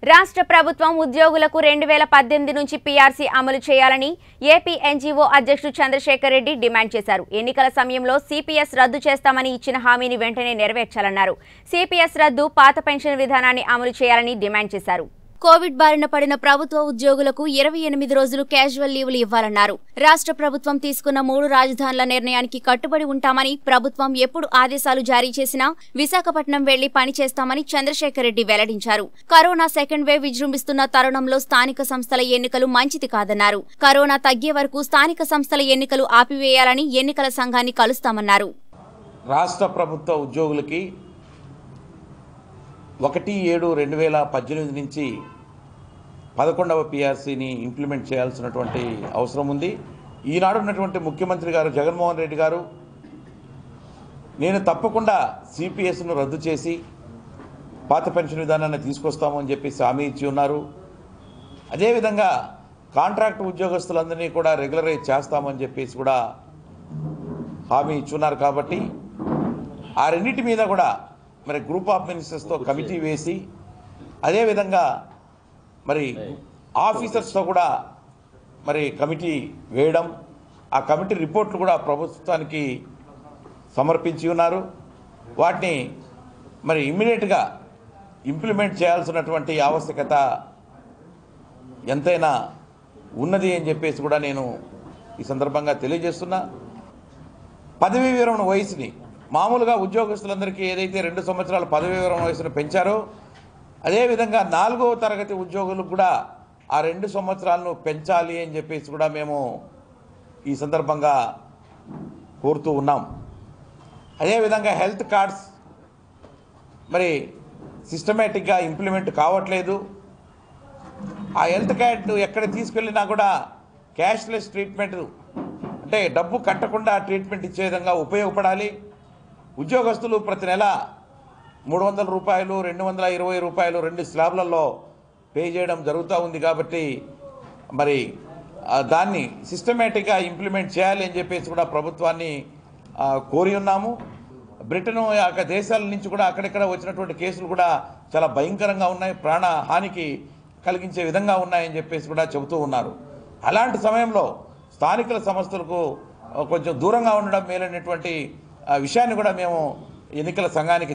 రాష్ట్ర ప్రభుత్వం ఉద్యోగులకు రెండు వేల పద్దెనిమిది నుంచి పీఆర్సీ అమలు చేయాలని ఏపీ ఎన్జీఓ అధ్యక్షుడు చంద్రశేఖర్ రెడ్డి డిమాండ్ చేశారు ఎన్నికల సమయంలో సిపిఎస్ రద్దు చేస్తామని ఇచ్చిన హామీని వెంటనే నెరవేర్చాలన్నారు సిపిఎస్ రద్దు పాత పెన్షన్ విధానాన్ని అమలు చేయాలని డిమాండ్ చేశారు కోవిడ్ బారిన పడిన ప్రభుత్వ ఉద్యోగులకు ఇరవై ఎనిమిది రోజులు క్యాజువల్ లీవులు ఇవ్వాలన్నారు రాష్ట్ర ప్రభుత్వం తీసుకున్న మూడు రాజధానుల నిర్ణయానికి కట్టుబడి ఉంటామని ప్రభుత్వం ఎప్పుడు ఆదేశాలు జారీ చేసినా విశాఖపట్నం వెళ్లి పనిచేస్తామని చంద్రశేఖర్ రెడ్డి వెల్లడించారు కరోనా సెకండ్ వేవ్ విజృంభిస్తున్న తరుణంలో స్థానిక సంస్థల ఎన్నికలు మంచిది కాదన్నారు కరోనా తగ్గే వరకు స్థానిక సంస్థల ఎన్నికలు ఆపివేయాలని ఎన్నికల సంఘాన్ని కలుస్తామన్నారు రాష్ట్ర ప్రభుత్వ ఉద్యోగులకి ఒకటి ఏడు రెండు వేల పద్దెనిమిది నుంచి పదకొండవ పిఆర్సీని ఇంప్లిమెంట్ చేయాల్సినటువంటి అవసరం ఉంది ఈనాడు ఉన్నటువంటి ముఖ్యమంత్రి గారు జగన్మోహన్ రెడ్డి గారు నేను తప్పకుండా సిపిఎస్ను రద్దు చేసి పాత పెన్షన్ విధానాన్ని తీసుకొస్తామని చెప్పేసి హామీ ఇచ్చి ఉన్నారు అదేవిధంగా కాంట్రాక్ట్ ఉద్యోగస్తులందరినీ కూడా రెగ్యులరైజ్ చేస్తామని చెప్పేసి కూడా హామీ ఇచ్చున్నారు కాబట్టి ఆ రెండింటి మీద కూడా మరి గ్రూప్ ఆఫ్ మినిస్టర్స్తో కమిటీ వేసి అదేవిధంగా మరి ఆఫీసర్స్తో కూడా మరి కమిటీ వేయడం ఆ కమిటీ రిపోర్ట్లు కూడా ప్రభుత్వానికి సమర్పించి ఉన్నారు వాటిని మరి ఇమ్మీడియట్గా ఇంప్లిమెంట్ చేయాల్సినటువంటి ఆవశ్యకత ఎంతైనా ఉన్నది అని చెప్పేసి కూడా నేను ఈ సందర్భంగా తెలియజేస్తున్నా పదవీ విరమణ వయసుని మామూలుగా ఉద్యోగస్తులందరికీ ఏదైతే రెండు సంవత్సరాల పదవీ విరమణ వయసును పెంచారో అదేవిధంగా నాలుగవ తరగతి ఉద్యోగులకు కూడా ఆ రెండు సంవత్సరాలను పెంచాలి అని చెప్పేసి కూడా మేము ఈ సందర్భంగా కోరుతూ ఉన్నాం అదేవిధంగా హెల్త్ కార్డ్స్ మరి సిస్టమేటిక్గా ఇంప్లిమెంట్ కావట్లేదు ఆ హెల్త్ కార్డు ఎక్కడ తీసుకెళ్ళినా కూడా క్యాష్లెస్ ట్రీట్మెంట్ అంటే డబ్బు కట్టకుండా ట్రీట్మెంట్ ఇచ్చే విధంగా ఉపయోగపడాలి ఉద్యోగస్తులు ప్రతి నెల మూడు వందల రూపాయలు రెండు వందల ఇరవై రూపాయలు రెండు స్లాబ్లలో పే చేయడం జరుగుతూ ఉంది కాబట్టి మరి ఆ, దాన్ని సిస్టమేటిక్గా ఇంప్లిమెంట్ చేయాలి అని చెప్పేసి కూడా ప్రభుత్వాన్ని ఆ, కోరి ఉన్నాము బ్రిటన్ యొక్క దేశాల నుంచి కూడా అక్కడిక్కడ వచ్చినటువంటి కేసులు కూడా చాలా భయంకరంగా ఉన్నాయి ప్రాణ హానికి కలిగించే విధంగా ఉన్నాయని చెప్పేసి కూడా చెబుతూ ఉన్నారు అలాంటి సమయంలో స్థానికుల సంస్థలకు ఆ, కొంచెం దూరంగా ఉండడం మేలైనటువంటి ఆ, విషయాన్ని కూడా మేము ఎన్నికల సంఘానికి